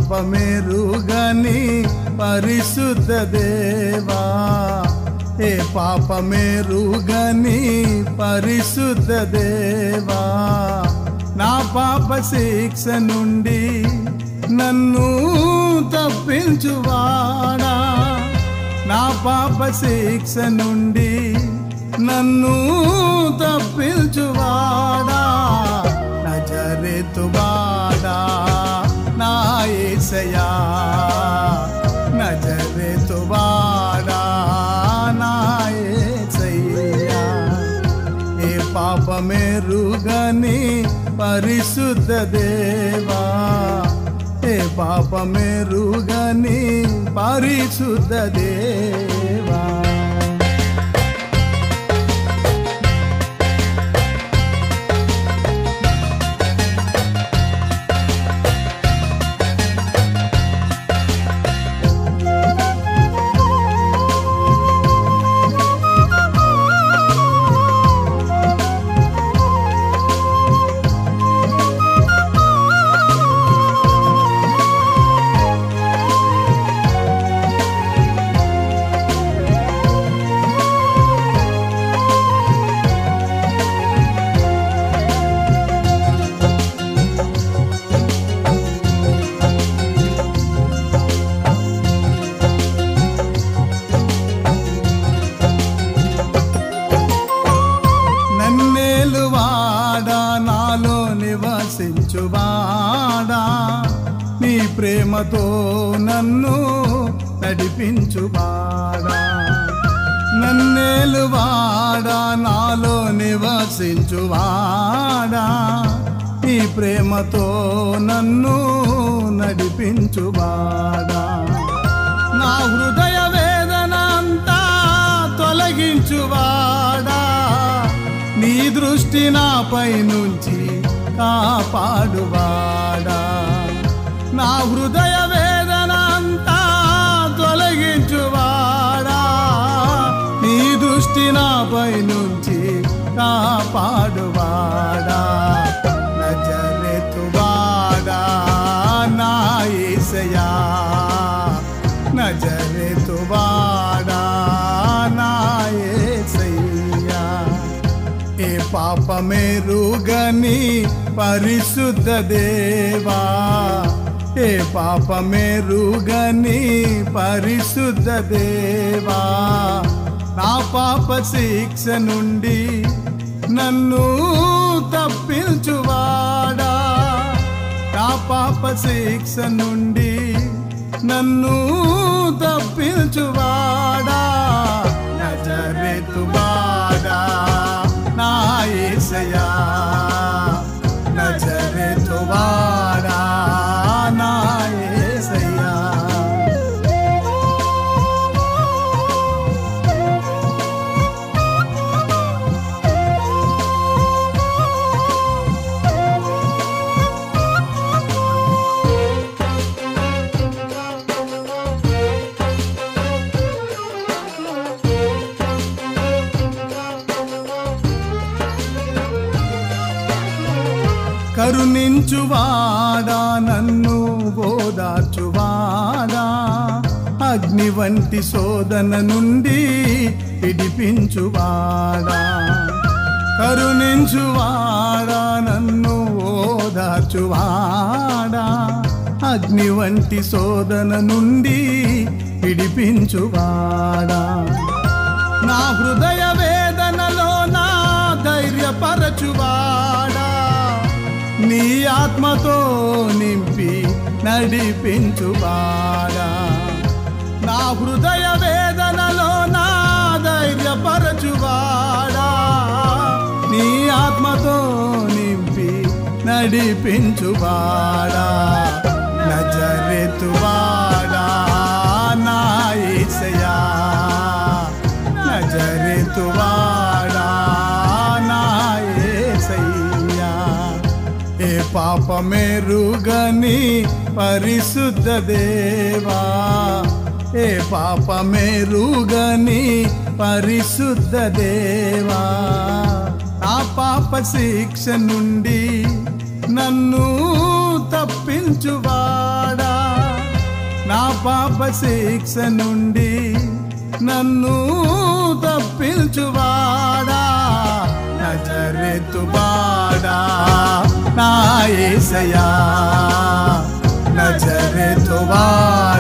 పాపమేరుగని పరిశుద్ధ దేవా ఏ పాపమేరుగని పరిశుద్ధ దేవా నా పాప శిక్ష నుండి నన్ను తప్పించువాడా నా పాప శిక్ష నుండి నన్ను తప్పించువాడా నజరెతువాడా నా ఏసయా నజరెతువాడా నా ఏసయ్యా ఏ పాపమేరుగని పరిశుద్ధ దేవా ఏ పాపమేరుగని పరిశుద్ధ దేవా నన్నేలువాడా నాలో నివసించువాడా నీ ప్రేమతో నన్ను నడిపించువాడా నన్నేలువాడా నాలో నివసించువాడా నీ ప్రేమతో నన్ను నడిపించువాడా నా హృదయ వేదన అంతా తొలగించువాడా నీ దృష్టి నాపై నుంచి కాపాడువాడా నా హృదయ వేదన అంతా తొలగించువాడా నీ దృష్టి నాపై నుంచి కాపాడువాడా నజరెతువాడా నా ఏసయా నజరెతువాడా నా ఏసయ్యా ఏ పాపమేరుగని పరిశుద్ధ దేవా ఏ పాపమేరుగని పరిశుద్ధ దేవా నా పాప శిక్ష నుండి నన్ను తప్పించువాడా నా పాప శిక్ష నుండి నన్ను తప్పించువాడా నజరెతువాడా నా ఏసయా నజరెతువాడా నా ఏసయా కరుణించువాడా నన్ను ఓదార్చువాడా అగ్ని వంటి శోధన నుండి విడిపించువాడా కరుణించువాడా నన్ను ఓదార్చువాడా అగ్ని వంటి శోధన నుండి విడిపించువాడా నా హృదయ వేదనలో నా ధైర్యపరచువాడా నీ ఆత్మతో నింపి నడిపించువాడా నా హృదయ వేదనలో నా ధైర్యపరచువాడా నీ ఆత్మతో నింపి నడిపించువాడా నజరెతువాడా నా ఏసయా నజరెతువాడా నా ఏసయ్యా ఏ పాపమేరుగని పరిశుద్ధ దేవా ఏ పాపమేరుగని పరిశుద్ధ దేవా నా పాప శిక్ష నుండి నన్ను తప్పించువాడా నా పాప శిక్ష నుండి నన్ను తప్పించువాడా నజరెతువాడా నా ఏసయా నజరెతువాడా